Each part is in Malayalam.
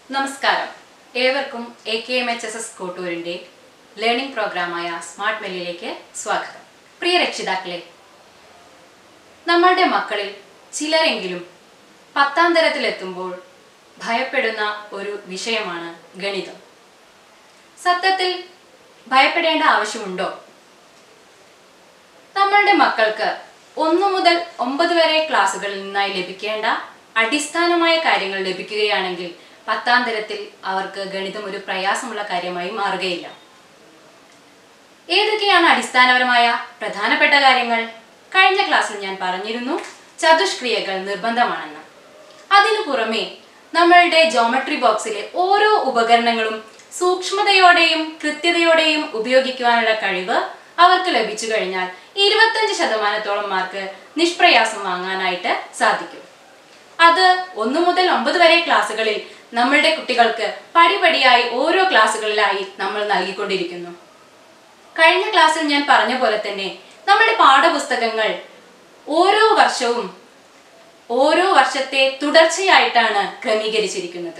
നമസ്കാരം ഏവർക്കും A K M H S S കോട്ടൂരിൻ്റെ ലേണിംഗ് പ്രോഗ്രാമായ സ്മാർട്ട് മെല്ലിലേക്ക് സ്വാഗതം പ്രിയ രക്ഷിതാക്കളെ നമ്മളുടെ മക്കളിൽ ചിലരെങ്കിലും പത്താം തരത്തിലെത്തുമ്പോൾ ഭയപ്പെടുന്ന ഒരു വിഷയമാണ് ഗണിതം സത്യത്തിൽ ഭയപ്പെടേണ്ട ആവശ്യമുണ്ടോ നമ്മളുടെ മക്കൾക്ക് ഒന്നു മുതൽ ഒമ്പത് വരെ ക്ലാസ്സുകളിൽ നിന്നായി ലഭിക്കേണ്ട അടിസ്ഥാനമായ കാര്യങ്ങൾ ലഭിക്കുകയാണെങ്കിൽ പത്താം തരത്തിൽ അവർക്ക് ഗണിതം ഒരു പ്രയാസമുള്ള കാര്യമായി മാറുകയില്ല ഏതൊക്കെയാണ് അടിസ്ഥാനപരമായ പ്രധാനപ്പെട്ട കാര്യങ്ങൾ കഴിഞ്ഞ ക്ലാസ്സിൽ ഞാൻ പറഞ്ഞിരുന്നു ചതുഷ്ക്രിയകൾ നിർബന്ധമാണെന്ന് അതിനു പുറമെ നമ്മളുടെ ജോമെട്രി ബോക്സിലെ ഓരോ ഉപകരണങ്ങളും സൂക്ഷ്മതയോടെയും കൃത്യതയോടെയും ഉപയോഗിക്കുവാനുള്ള കഴിവ് അവർക്ക് ലഭിച്ചു കഴിഞ്ഞാൽ ഇരുപത്തഞ്ച് ശതമാനത്തോളം മാർക്ക് നിഷ്പ്രയാസം വാങ്ങാനായിട്ട് സാധിക്കും അത് ഒന്നു മുതൽ ഒമ്പത് വരെ ക്ലാസ്സുകളിൽ നമ്മളുടെ കുട്ടികൾക്ക് പടിപടിയായി ഓരോ ക്ലാസ്സുകളിലായി നമ്മൾ നൽകിക്കൊണ്ടിരിക്കുന്നു കഴിഞ്ഞ ക്ലാസ്സിൽ ഞാൻ പറഞ്ഞ പോലെ തന്നെ നമ്മുടെ പാഠപുസ്തകങ്ങൾ ഓരോ വർഷവും ഓരോ വർഷത്തെ തുടർച്ചയായിട്ടാണ് ക്രമീകരിച്ചിരിക്കുന്നത്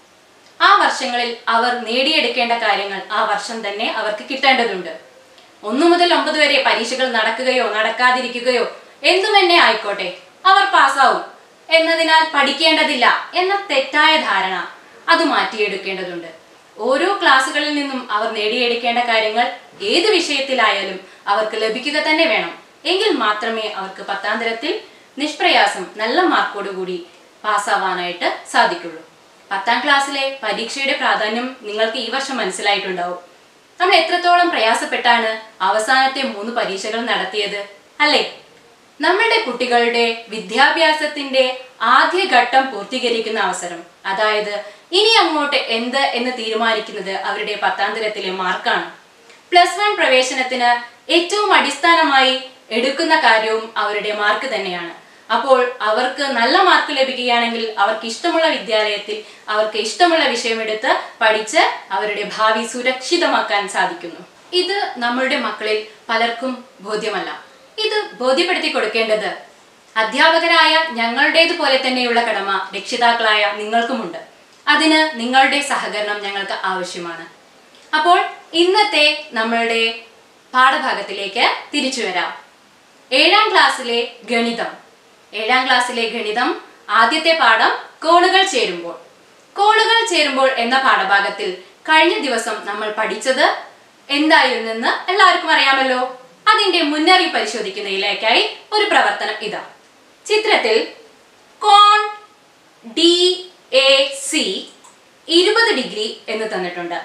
ആ വർഷങ്ങളിൽ അവർ നേടിയെടുക്കേണ്ട കാര്യങ്ങൾ ആ വർഷം തന്നെ അവർക്ക് കിട്ടേണ്ടതുണ്ട് ഒന്നു മുതൽ ഒമ്പത് വരെ പരീക്ഷകൾ നടക്കുകയോ നടക്കാതിരിക്കുകയോ എന്തു തന്നെ ആയിക്കോട്ടെ അവർ പാസ്സാവും എന്നതിനാൽ പഠിക്കേണ്ടതില്ല എന്ന തെറ്റായ ധാരണ അത് മാറ്റിയെടുക്കേണ്ടതുണ്ട് ഓരോ ക്ലാസ്സുകളിൽ നിന്നും അവർ നേടിയെടുക്കേണ്ട കാര്യങ്ങൾ ഏത് വിഷയത്തിലായാലും അവർക്ക് ലഭിക്കുക തന്നെ വേണം എങ്കിൽ മാത്രമേ അവർക്ക് പത്താം തരത്തിൽ നിഷ്പ്രയാസം നല്ല മാർക്കോടുകൂടി പാസ്സാവാനായിട്ട് സാധിക്കുള്ളൂ പത്താം ക്ലാസ്സിലെ പരീക്ഷയുടെ പ്രാധാന്യം നിങ്ങൾക്ക് ഈ വർഷം മനസ്സിലായിട്ടുണ്ടാവും നമ്മൾ എത്രത്തോളം പ്രയാസപ്പെട്ടാണ് അവസാനത്തെ മൂന്ന് പരീക്ഷകൾ നടത്തിയത് അല്ലേ നമ്മളുടെ കുട്ടികളുടെ വിദ്യാഭ്യാസത്തിന്റെ ആദ്യ ഘട്ടം പൂർത്തീകരിക്കുന്ന അവസരം അതായത് ഇനി അങ്ങോട്ട് എന്ത് എന്ന് തീരുമാനിക്കുന്നത് അവരുടെ പത്താം തരത്തിലെ മാർക്കാണ് പ്ലസ് വൺ പ്രവേശനത്തിന് ഏറ്റവും അടിസ്ഥാനമായി എടുക്കുന്ന കാര്യവും അവരുടെ മാർക്ക് തന്നെയാണ് അപ്പോൾ അവർക്ക് നല്ല മാർക്ക് ലഭിക്കുകയാണെങ്കിൽ അവർക്ക് ഇഷ്ടമുള്ള വിദ്യാലയത്തിൽ അവർക്ക് ഇഷ്ടമുള്ള വിഷയമെടുത്ത് പഠിച്ച് അവരുടെ ഭാവി സുരക്ഷിതമാക്കാൻ സാധിക്കുന്നു ഇത് നമ്മളുടെ മക്കളിൽ പലർക്കും ബോധ്യമല്ല ഇത് ബോധ്യപ്പെടുത്തി കൊടുക്കേണ്ടത് അധ്യാപകരായ ഞങ്ങളുടേതുപോലെ തന്നെയുള്ള കടമ രക്ഷിതാക്കളായ നിങ്ങൾക്കുമുണ്ട് അതിന് നിങ്ങളുടെ സഹകരണം ഞങ്ങൾക്ക് ആവശ്യമാണ് അപ്പോൾ ഇന്നത്തെ നമ്മളുടെ പാഠഭാഗത്തിലേക്ക് തിരിച്ചു വരാം ഏഴാം ക്ലാസ്സിലെ ഗണിതം ഏഴാം ക്ലാസ്സിലെ ഗണിതം ആദ്യത്തെ പാഠം കോണുകൾ ചേരുമ്പോൾ കോണുകൾ ചേരുമ്പോൾ എന്ന പാഠഭാഗത്തിൽ കഴിഞ്ഞ ദിവസം നമ്മൾ പഠിച്ചത് എന്തായിരുന്നെന്ന് എല്ലാവർക്കും അറിയാമല്ലോ അതിന്റെ മുന്നറിയിപ്പ് പരിശോധിക്കുന്നതിലേക്കായി ഒരു പ്രവർത്തനം ഇതാ ചിത്രത്തിൽ കോൺ ഡി എ സി ഇരുപത് ഡിഗ്രി എന്ന് തന്നിട്ടുണ്ട്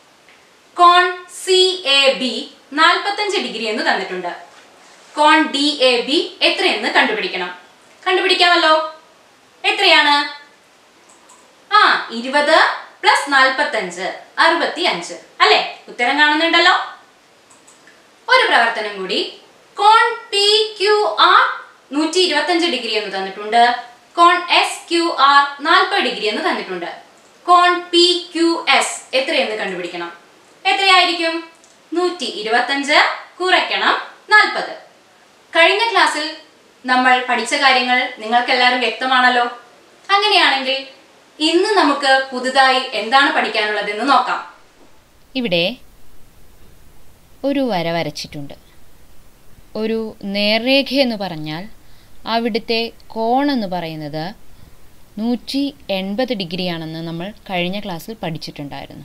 കോൺ സി എ ബി നാൽപ്പത്തഞ്ച് ഡിഗ്രി എന്ന് തന്നിട്ടുണ്ട് കോൺ ഡി എ ബി എത്രയെന്ന് കണ്ടുപിടിക്കണം കണ്ടുപിടിക്കാമല്ലോ എത്രയാണ് ആ ഇരുപത് പ്ലസ് നാൽപ്പത്തഞ്ച് അറുപത്തി അഞ്ച് അല്ലെ ഉത്തരം കാണുന്നുണ്ടല്ലോ ഒരു പ്രവർത്തനം കൂടി കോൺ പി ക്യു ആർ നൂറ്റി ഇരുപത്തഞ്ച് ഡിഗ്രി എന്ന് തന്നിട്ടുണ്ട് കോൺ എസ് ക്യു ആർ നാൽപ്പത് ഡിഗ്രി എന്ന് തന്നിട്ടുണ്ട് കോൺ പി ക്യു എസ് എത്രയെന്ന് കണ്ടുപിടിക്കണം എത്രയായിരിക്കും നൂറ്റി ഇരുപത്തഞ്ച് കുറയ്ക്കണം നാൽപ്പത് കഴിഞ്ഞ ക്ലാസ്സിൽ നമ്മൾ പഠിച്ച കാര്യങ്ങൾ നിങ്ങൾക്ക് എല്ലാവരും വ്യക്തമാണല്ലോ അങ്ങനെയാണെങ്കിൽ ഇന്ന് നമുക്ക് പുതുതായി എന്താണ് പഠിക്കാനുള്ളതെന്ന് നോക്കാം ഇവിടെ ഒരു വര വരച്ചിട്ടുണ്ട് ഒരു നേർരേഖ എന്ന് പറഞ്ഞാൽ അവിടുത്തെ കോണെന്ന് പറയുന്നത് നൂറ്റി എൺപത് ഡിഗ്രിയാണെന്ന് നമ്മൾ കഴിഞ്ഞ ക്ലാസ്സിൽ പഠിച്ചിട്ടുണ്ടായിരുന്നു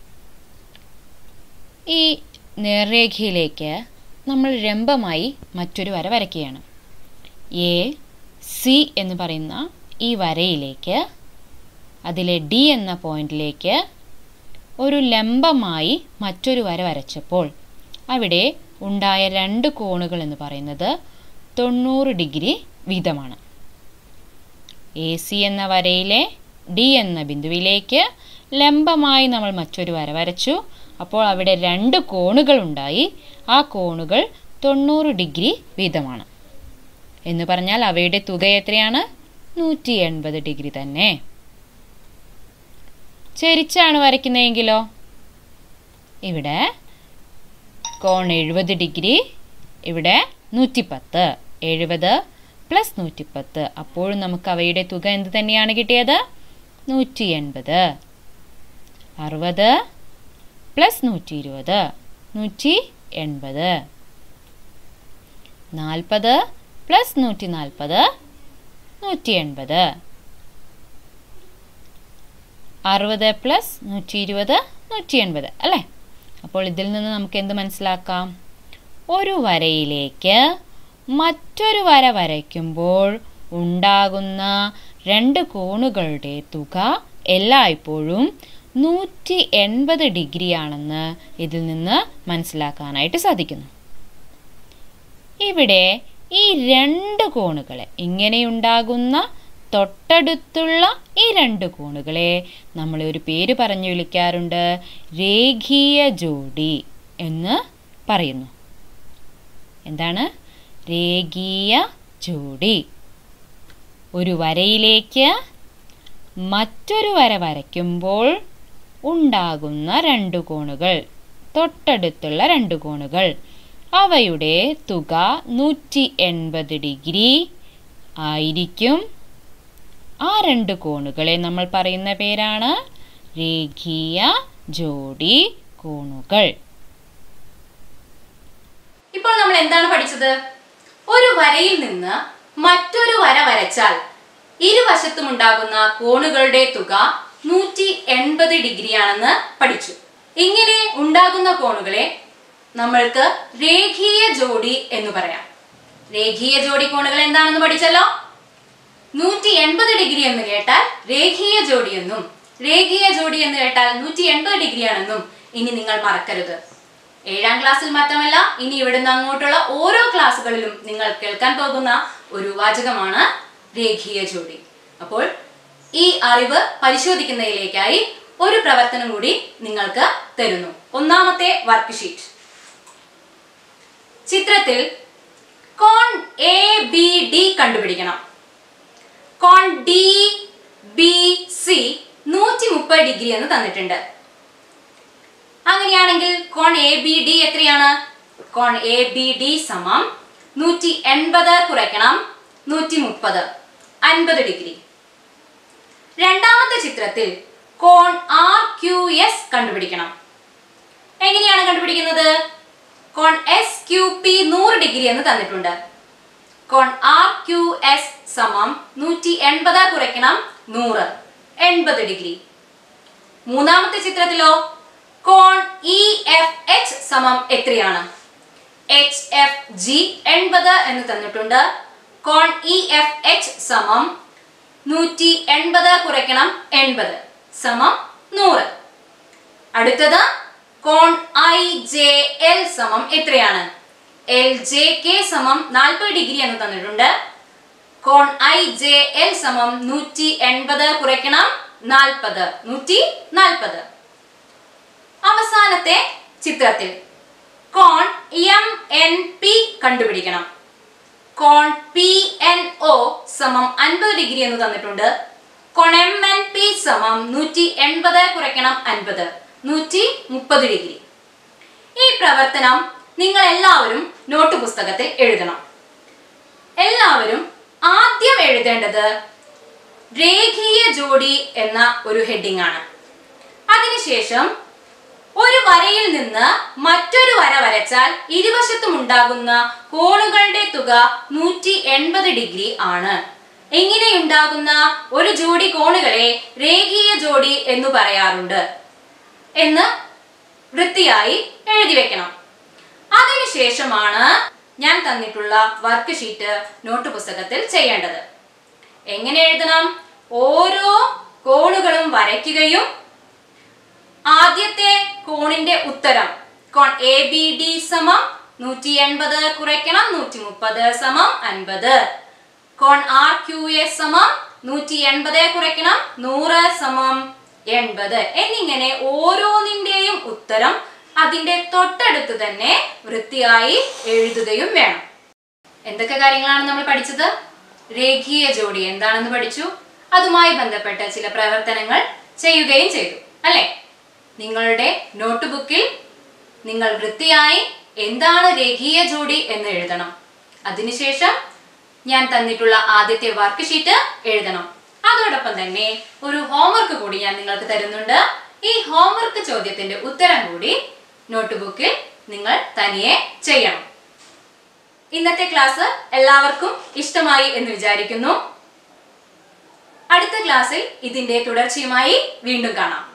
ഈ നേർരേഖയിലേക്ക് നമ്മൾ രംഭമായി മറ്റൊരു വര വരയ്ക്കുകയാണ് എ സി എന്ന് പറയുന്ന ഈ വരയിലേക്ക് അതിലെ ഡി എന്ന പോയിന്റിലേക്ക് ഒരു ലംബമായി മറ്റൊരു വര വരച്ചപ്പോൾ അവിടെ ഉണ്ടായ രണ്ട് കോണുകൾ എന്ന് പറയുന്നത് തൊണ്ണൂറ് ഡിഗ്രി വീതമാണ് എ സി എന്ന വരയിലെ ഡി എന്ന ബിന്ദുവിലേക്ക് ലംബമായി നമ്മൾ മറ്റൊരു വര വരച്ചു അപ്പോൾ അവിടെ രണ്ട് കോണുകൾ ഉണ്ടായി ആ കോണുകൾ തൊണ്ണൂറ് ഡിഗ്രി വീതമാണ് എന്ന് പറഞ്ഞാൽ അവയുടെ തുക എത്രയാണ് നൂറ്റി എൺപത് ഡിഗ്രി തന്നെ ചെരിച്ചാണ് വരയ്ക്കുന്നതെങ്കിലോ ഇവിടെ കോൺ എഴുപത് ഡിഗ്രി ഇവിടെ നൂറ്റിപ്പത്ത് എഴുപത് പ്ലസ് നൂറ്റിപ്പത്ത് അപ്പോഴും നമുക്ക് അവയുടെ തുക എന്ത് തന്നെയാണ് കിട്ടിയത് നൂറ്റി എൺപത് അറുപത് പ്ലസ് നൂറ്റി ഇരുപത് നൂറ്റി എൺപത് നാൽപ്പത് പ്ലസ് നൂറ്റി നാൽപ്പത് നൂറ്റി എൺപത് അറുപത് പ്ലസ് നൂറ്റി ഇരുപത് നൂറ്റി എൺപത് അല്ലേ അപ്പോൾ ഇതിൽ നിന്ന് നമുക്ക് എന്ത് മനസ്സിലാക്കാം ഒരു വരയിലേക്ക് മറ്റൊരു വര വരയ്ക്കുമ്പോൾ ഉണ്ടാകുന്ന രണ്ട് കോണുകളുടെ തുക എല്ലായ്പ്പോഴും നൂറ്റി എൺപത് ഡിഗ്രി ആണെന്ന് ഇതിൽ നിന്ന് മനസ്സിലാക്കാനായിട്ട് സാധിക്കുന്നു ഇവിടെ ഈ രണ്ട് കോണുകളെ ഇങ്ങനെയുണ്ടാകുന്ന തൊട്ടടുത്തുള്ള ഈ രണ്ട് കോണുകളെ നമ്മൾ ഒരു പേര് പറഞ്ഞു വിളിക്കാറുണ്ട് രേഖീയ ജോഡി എന്ന് പറയുന്നു എന്താണ് രേഖീയ ജോഡി ഒരു വരയിലേക്ക് മറ്റൊരു വര വരയ്ക്കുമ്പോൾ ഉണ്ടാകുന്ന രണ്ട് കോണുകൾ തൊട്ടടുത്തുള്ള രണ്ട് കോണുകൾ അവയുടെ തുക നൂറ്റി എൺപത് ഡിഗ്രി ആയിരിക്കും ആ രണ്ട് കോണുകളെ നമ്മൾ പറയുന്ന പേരാണ് രേഖീയ ജോഡി കോണുകൾ ഇപ്പോൾ നമ്മൾ എന്താണ് പഠിച്ചത് ഒരു വരയിൽ നിന്ന് മറ്റൊരു വര വരച്ചാൽ ഇരുവശത്തും ഉണ്ടാകുന്ന കോണുകളുടെ തുക നൂറ്റി എൺപത് ഡിഗ്രിയാണെന്ന് പഠിച്ചു ഇങ്ങനെ ഉണ്ടാകുന്ന കോണുകളെ നമ്മൾക്ക് രേഖീയ ജോഡി എന്ന് പറയാം രേഖീയ ജോഡി കോണുകൾ എന്താണെന്ന് പഠിച്ചല്ലോ നൂറ്റി എൺപത് ഡിഗ്രി എന്ന് കേട്ടാൽ രേഖീയ ജോഡി എന്നും രേഖീയ ജോഡി എന്ന് കേട്ടാൽ നൂറ്റി എൺപത് ഡിഗ്രിയാണെന്നും ഇനി നിങ്ങൾ മറക്കരുത് ഏഴാം ക്ലാസ്സിൽ മാത്രമല്ല ഇനി ഇവിടുന്ന് അങ്ങോട്ടുള്ള ഓരോ ക്ലാസ്സുകളിലും നിങ്ങൾ കേൾക്കാൻ പോകുന്ന ഒരു വാചകമാണ് രേഖീയ ജോഡി അപ്പോൾ ഈ അറിവ് പരിശോധിക്കുന്നതിലേക്കായി ഒരു പ്രവർത്തനം കൂടി നിങ്ങൾക്ക് തരുന്നു ഒന്നാമത്തെ വർക്ക് ഷീറ്റ് ചിത്രത്തിൽ കോൺ എ ബി ഡി കണ്ടുപിടിക്കണം കോൺ ഡി ബി സി നൂറ്റി മുപ്പത് ഡിഗ്രി എന്ന് തന്നിട്ടുണ്ട് അങ്ങനെയാണെങ്കിൽ കോൺ എ ബി ഡി എത്രയാണ് കോൺ എ ബി ഡി സമം നൂറ്റി എൺപത് കുറയ്ക്കണം നൂറ്റി മുപ്പത് അൻപത് ഡിഗ്രി രണ്ടാമത്തെ ചിത്രത്തിൽ കോൺ ആർ ക്യു എസ് കണ്ടുപിടിക്കണം എങ്ങനെയാണ് കണ്ടുപിടിക്കുന്നത് കോൺ എസ് ക്യു പി നൂറ് ഡിഗ്രി എന്ന് തന്നിട്ടുണ്ട് കോൺ ആർ ക്യു എസ് സമം നൂറ്റി എൺപത് കുറയ്ക്കണം നൂറ് എൺപത് ഡിഗ്രി മൂന്നാമത്തെ ചിത്രത്തിലോ കോൺ ഇ എഫ് എച്ച് സമം എത്രയാണ് എച്ച് എഫ് ജി എൺപത് എന്ന് തന്നിട്ടുണ്ട് കോൺ ഇ എഫ് എച്ച് സമം നൂറ്റി എൺപത് കുറയ്ക്കണം എൺപത് സമം നൂറ് അടുത്തത് കോൺ ഐ ജെ എൽ സമം എത്രയാണ് എൽ ജെ കെ സമം നാൽപ്പത് ഡിഗ്രി എന്ന് തന്നിട്ടുണ്ട് കോൺ ഐ ജെ എൽ സമം നൂറ്റി എൺപത് കുറയ്ക്കണം നാൽപ്പത് നൂറ്റി നാൽപ്പത് അവസാനത്തെ ചിത്രത്തിൽ കോൺ എം എൻ പി കണ്ടുപിടിക്കണം കോൺ പി എൻ ഒ സമം അൻപത് ഡിഗ്രി എന്ന് തന്നിട്ടുണ്ട് കോൺ എം എൻ പി സമം നൂറ്റി എൺപത് കുറയ്ക്കണം അൻപത് നൂറ്റി മുപ്പത് ഡിഗ്രി ഈ പ്രവർത്തനം നിങ്ങൾ എല്ലാവരും നോട്ട് പുസ്തകത്തിൽ എഴുതണം എല്ലാവരും ആദ്യം എഴുതേണ്ടത് രേഖീയ ജോഡി എന്ന ഒരു ഹെഡിംഗ് ആണ് അതിനുശേഷം ഒരു വരയിൽ നിന്ന് മറ്റൊരു വര വരച്ചാൽ ഇരുവശത്തും ഉണ്ടാകുന്ന കോണുകളുടെ തുക നൂറ്റി എൺപത് ഡിഗ്രി ആണ് ഇങ്ങനെയുണ്ടാകുന്ന ഒരു ജോഡി കോണുകളെ രേഖീയ ജോഡി എന്ന് പറയാറുണ്ട് എന്ന് വൃത്തിയായി എഴുതി വെക്കണം അതിനുശേഷമാണ് ഞാൻ തന്നിട്ടുള്ള വർക്ക് ഷീറ്റ് നോട്ട് പുസ്തകത്തിൽ ചെയ്യേണ്ടത് എങ്ങനെ എഴുതണം ഓരോ കോണുകളും വരയ്ക്കുകയും ആദ്യത്തെ കോണിന്റെ ഉത്തരം കോൺ എ ബി ഡി സമം നൂറ്റി എൺപത് കുറയ്ക്കണം നൂറ്റി മുപ്പത് സമം അൻപത് കോൺ ആർ ക്യു എസ് സമം നൂറ്റി എൺപത് കുറയ്ക്കണം നൂറ് സമം എൺപത് എന്നിങ്ങനെ ഓരോന്നിന്റെയും ഉത്തരം അതിന്റെ തൊട്ടടുത്ത് തന്നെ വൃത്തിയായി എഴുതുകയും വേണം എന്തൊക്കെ കാര്യങ്ങളാണ് നമ്മൾ പഠിച്ചത് രേഖീയ ജോഡി എന്താണെന്ന് പഠിച്ചു അതുമായി ബന്ധപ്പെട്ട ചില പ്രവർത്തനങ്ങൾ ചെയ്യുകയും ചെയ്തു അല്ലേ നിങ്ങളുടെ നോട്ട് ബുക്കിൽ നിങ്ങൾ വൃത്തിയായി എന്താണ് രേഖീയ ജോഡി എന്ന് എഴുതണം അതിനുശേഷം ഞാൻ തന്നിട്ടുള്ള ആദ്യത്തെ വർക്ക് ഷീറ്റ് എഴുതണം അതോടൊപ്പം തന്നെ ഒരു ഹോംവർക്ക് കൂടി ഞാൻ നിങ്ങൾക്ക് തരുന്നുണ്ട് ഈ ഹോംവർക്ക് ചോദ്യത്തിന്റെ ഉത്തരം കൂടി നോട്ട്ബുക്കിൽ നിങ്ങൾ തനിയെ ചെയ്യണം ഇന്നത്തെ ക്ലാസ് എല്ലാവർക്കും ഇഷ്ടമായി എന്ന് വിചാരിക്കുന്നു അടുത്ത ക്ലാസ്സിൽ ഇതിന്റെ തുടർച്ചയുമായി വീണ്ടും കാണാം